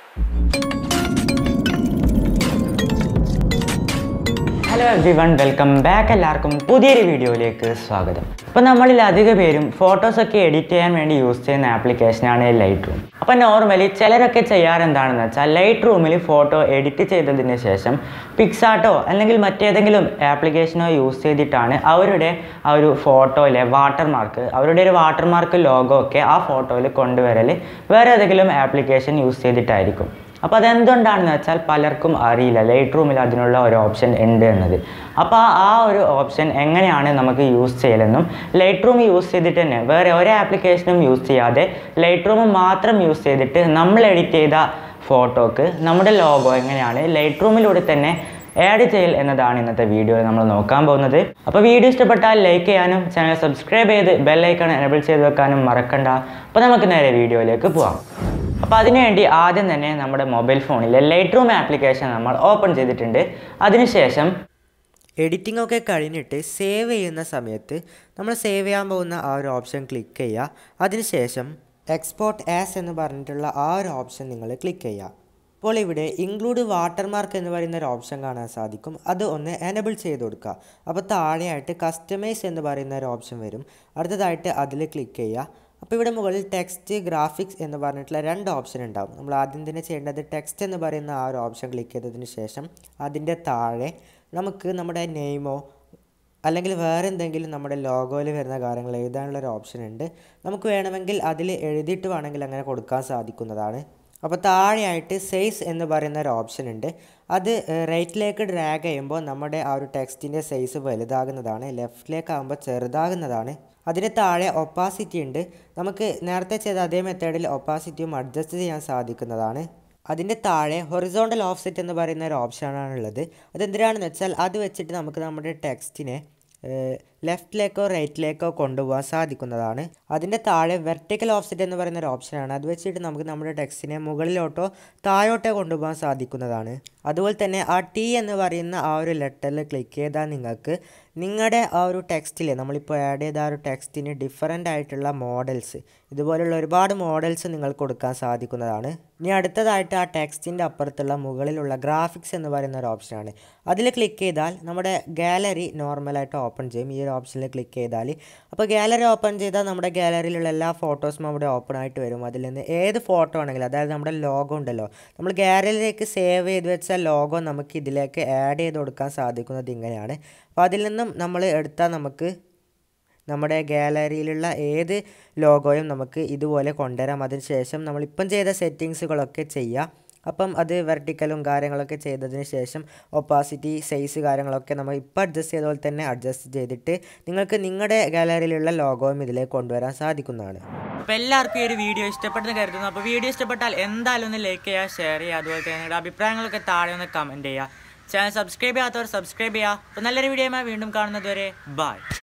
hello everyone welcome back എല്ലാവർക്കും പുതിയൊരു വീഡിയോയിലേക്ക് സ്വാഗതം അപ്പോൾ നമ്മളിൽ അധിക പേരും ഫോട്ടോസൊക്കെ എഡിറ്റ് ചെയ്യാൻ വേണ്ടി യൂസ് ചെയ്യുന്ന ആപ്ലിക്കേഷനാണ് ലൈറ്റ് റൂം അപ്പോൾ നോർമലി ചിലരൊക്കെ ചെയ്യാറെന്താണെന്ന് വെച്ചാൽ ലൈറ്റ് റൂമിൽ ഫോട്ടോ എഡിറ്റ് ചെയ്തതിന് ശേഷം പിക്സാർട്ടോ അല്ലെങ്കിൽ മറ്റേതെങ്കിലും ആപ്ലിക്കേഷനോ യൂസ് ചെയ്തിട്ടാണ് അവരുടെ ആ ഒരു ഫോട്ടോയിലെ വാട്ടർമാർക്ക് അവരുടെ ഒരു വാട്ടർമാർക്ക് ലോഗോ ഒക്കെ ആ ഫോട്ടോയിൽ കൊണ്ടുവരൽ വേറെ ഏതെങ്കിലും ആപ്ലിക്കേഷൻ യൂസ് ചെയ്തിട്ടായിരിക്കും അപ്പോൾ അതെന്തുകൊണ്ടാണെന്ന് വെച്ചാൽ പലർക്കും അറിയില്ല ലൈറ്റ് റൂമിൽ അതിനുള്ള ഒരു ഓപ്ഷൻ ഉണ്ട് എന്നത് അപ്പോൾ ആ ഒരു ഓപ്ഷൻ എങ്ങനെയാണ് നമുക്ക് യൂസ് ചെയ്യലെന്നും ലൈറ്റ് റൂം യൂസ് ചെയ്തിട്ട് തന്നെ വേറെ ഒരു ആപ്ലിക്കേഷനും യൂസ് ചെയ്യാതെ ലൈറ്റ് റൂം മാത്രം യൂസ് ചെയ്തിട്ട് നമ്മൾ എഡിറ്റ് ചെയ്ത ഫോട്ടോക്ക് നമ്മുടെ ലോഗോ എങ്ങനെയാണ് ലൈറ്റ് റൂമിലൂടെ തന്നെ ആഡ് ചെയ്യൽ എന്നതാണ് ഇന്നത്തെ വീഡിയോയിൽ നമ്മൾ നോക്കാൻ പോകുന്നത് അപ്പോൾ വീഡിയോ ഇഷ്ടപ്പെട്ടാൽ ലൈക്ക് ചെയ്യാനും ചാനൽ സബ്സ്ക്രൈബ് ചെയ്ത് ബെല്ലൈക്കൺ എനബിൾ ചെയ്ത് വെക്കാനും മറക്കണ്ട അപ്പോൾ നമുക്ക് നേരെ വീഡിയോയിലേക്ക് പോവാം അപ്പോൾ അതിനുവേണ്ടി ആദ്യം തന്നെ നമ്മുടെ മൊബൈൽ ഫോണിലെ ലൈറ്റ് റൂം ആപ്ലിക്കേഷൻ നമ്മൾ ഓപ്പൺ ചെയ്തിട്ടുണ്ട് അതിനുശേഷം എഡിറ്റിംഗ് ഒക്കെ കഴിഞ്ഞിട്ട് സേവ് ചെയ്യുന്ന സമയത്ത് നമ്മൾ സേവ് ചെയ്യാൻ പോകുന്ന ആ ഒരു ഓപ്ഷൻ ക്ലിക്ക് ചെയ്യുക അതിനുശേഷം എക്സ്പോർട്ട് ആസ് എന്ന് പറഞ്ഞിട്ടുള്ള ആ ഒരു ഓപ്ഷൻ നിങ്ങൾ ക്ലിക്ക് ചെയ്യുക അപ്പോൾ ഇവിടെ ഇൻക്ലൂഡ് വാട്ടർമാർക്ക് എന്ന് പറയുന്ന ഒരു ഓപ്ഷൻ കാണാൻ സാധിക്കും അത് ഒന്ന് എനബിൾ ചെയ്ത് കൊടുക്കുക അപ്പോൾ താഴെയായിട്ട് കസ്റ്റമൈസ് എന്ന് പറയുന്ന ഒരു ഓപ്ഷൻ വരും അടുത്തതായിട്ട് അതിൽ ക്ലിക്ക് ചെയ്യുക അപ്പോൾ ഇവിടെ മുകളിൽ ടെക്സ്റ്റ് ഗ്രാഫിക്സ് എന്ന് പറഞ്ഞിട്ടുള്ള രണ്ട് ഓപ്ഷൻ ഉണ്ടാവും നമ്മൾ ആദ്യം തന്നെ ചെയ്യേണ്ടത് ടെക്സ്റ്റ് എന്ന് പറയുന്ന ആ ഒരു ഓപ്ഷൻ ക്ലിക്ക് ചെയ്തതിന് ശേഷം അതിൻ്റെ താഴെ നമുക്ക് നമ്മുടെ നെയിമോ അല്ലെങ്കിൽ വേറെ എന്തെങ്കിലും നമ്മുടെ ലോഗോയിൽ വരുന്ന കാര്യങ്ങൾ എഴുതാനുള്ള ഒരു ഓപ്ഷൻ ഉണ്ട് നമുക്ക് വേണമെങ്കിൽ അതിൽ എഴുതിയിട്ട് വേണമെങ്കിൽ അങ്ങനെ കൊടുക്കാൻ സാധിക്കുന്നതാണ് അപ്പോൾ താഴെയായിട്ട് സൈസ് എന്ന് പറയുന്ന ഒരു ഓപ്ഷൻ ഉണ്ട് അത് റൈറ്റിലേക്ക് ഡ്രാഗ് ചെയ്യുമ്പോൾ നമ്മുടെ ആ ഒരു ടെക്സ്റ്റിൻ്റെ സൈസ് വലുതാകുന്നതാണ് ലെഫ്റ്റിലേക്ക് ആകുമ്പോൾ ചെറുതാകുന്നതാണ് അതിന് താഴെ ഒപ്പാസിറ്റി ഉണ്ട് നമുക്ക് നേരത്തെ ചെയ്ത അതേ മെത്തേഡിൽ ഒപ്പാസിറ്റിയും അഡ്ജസ്റ്റ് ചെയ്യാൻ സാധിക്കുന്നതാണ് അതിൻ്റെ താഴെ ഹൊറിസോണ്ടൽ ഓഫ്സെറ്റ് എന്ന് പറയുന്ന ഒരു ഓപ്ഷനാണുള്ളത് അതെന്തിനാണെന്ന് വെച്ചാൽ അത് വെച്ചിട്ട് നമുക്ക് നമ്മുടെ ടെക്സ്റ്റിനെ ലെഫ്റ്റിലേക്കോ റൈറ്റിലേക്കോ കൊണ്ടുപോകാൻ സാധിക്കുന്നതാണ് അതിൻ്റെ താഴെ വെർട്ടിക്കൽ ഓഫ്സെറ്റ് എന്ന് പറയുന്ന ഒരു ഓപ്ഷനാണ് അത് വെച്ചിട്ട് നമുക്ക് നമ്മുടെ ടെക്സ്റ്റിനെ മുകളിലോട്ടോ താഴോട്ടോ കൊണ്ടുപോകാൻ സാധിക്കുന്നതാണ് അതുപോലെ തന്നെ ആ ടി എന്ന് പറയുന്ന ആ ഒരു ലെറ്ററിൽ ക്ലിക്ക് ചെയ്താൽ നിങ്ങൾക്ക് നിങ്ങളുടെ ആ ഒരു ടെക്സ്റ്റിൽ നമ്മളിപ്പോൾ ആഡ് ചെയ്ത ആ ഒരു ടെക്സ്റ്റിന് ഡിഫറൻ്റ് ആയിട്ടുള്ള മോഡൽസ് ഇതുപോലുള്ള ഒരുപാട് മോഡൽസ് നിങ്ങൾ കൊടുക്കാൻ സാധിക്കുന്നതാണ് ഇനി അടുത്തതായിട്ട് ആ ടെക്സ്റ്റിൻ്റെ അപ്പുറത്തുള്ള മുകളിലുള്ള ഗ്രാഫിക്സ് എന്ന് പറയുന്ന ഒരു ഓപ്ഷനാണ് അതിൽ ക്ലിക്ക് ചെയ്താൽ നമ്മുടെ ഗാലറി നോർമലായിട്ട് ഓപ്പൺ ചെയ്യും ഈ ഒരു ഓപ്ഷനിൽ ക്ലിക്ക് ചെയ്താൽ അപ്പോൾ ഗാലറി ഓപ്പൺ ചെയ്താൽ നമ്മുടെ ഗാലറിയിലുള്ള എല്ലാ ഫോട്ടോസും അവിടെ ഓപ്പൺ ആയിട്ട് വരും അതിൽ നിന്ന് ഏത് ഫോട്ടോ ആണെങ്കിലും അതായത് നമ്മുടെ ലോഗോ ഉണ്ടല്ലോ നമ്മൾ ഗാലറിയിലേക്ക് സേവ് ചെയ്ത് വെച്ച ലോഗോ നമുക്ക് ഇതിലേക്ക് ആഡ് ചെയ്ത് കൊടുക്കാൻ സാധിക്കുന്നത് ഇങ്ങനെയാണ് അപ്പോൾ അതിൽ നിന്നും നമ്മൾ എടുത്താൽ നമുക്ക് നമ്മുടെ ഗാലറിയിലുള്ള ഏത് ലോഗോയും നമുക്ക് ഇതുപോലെ കൊണ്ടുവരാം അതിന് ശേഷം നമ്മളിപ്പം ചെയ്ത സെറ്റിങ്സുകളൊക്കെ ചെയ്യാം അപ്പം അത് വെർട്ടിക്കലും കാര്യങ്ങളൊക്കെ ചെയ്തതിന് ശേഷം ഒപ്പാസിറ്റി സൈസ് കാര്യങ്ങളൊക്കെ നമ്മൾ ഇപ്പോൾ അഡ്ജസ്റ്റ് ചെയ്ത പോലെ തന്നെ അഡ്ജസ്റ്റ് ചെയ്തിട്ട് നിങ്ങൾക്ക് നിങ്ങളുടെ ഗാലറിയിലുള്ള ലോഗോയും ഇതിലേക്ക് കൊണ്ടുവരാൻ സാധിക്കുന്നതാണ് അപ്പോൾ എല്ലാവർക്കും ഈ ഒരു വീഡിയോ ഇഷ്ടപ്പെട്ടെന്ന് കരുതുന്നു അപ്പോൾ വീഡിയോ ഇഷ്ടപ്പെട്ടാൽ എന്തായാലും ഒന്ന് ലൈക്ക് ചെയ്യുക ഷെയർ ചെയ്യുക അതുപോലെ തന്നെ നിങ്ങളുടെ അഭിപ്രായങ്ങളൊക്കെ താഴെ ഒന്ന് കമൻറ്റ് ചെയ്യുക ചാനൽ സബ്സ്ക്രൈബ് ചെയ്യാത്തവർ സബ്സ്ക്രൈബ് ചെയ്യുക അപ്പോൾ നല്ലൊരു വീഡിയോയുമായി വീണ്ടും കാണുന്നത് വരെ ബൈ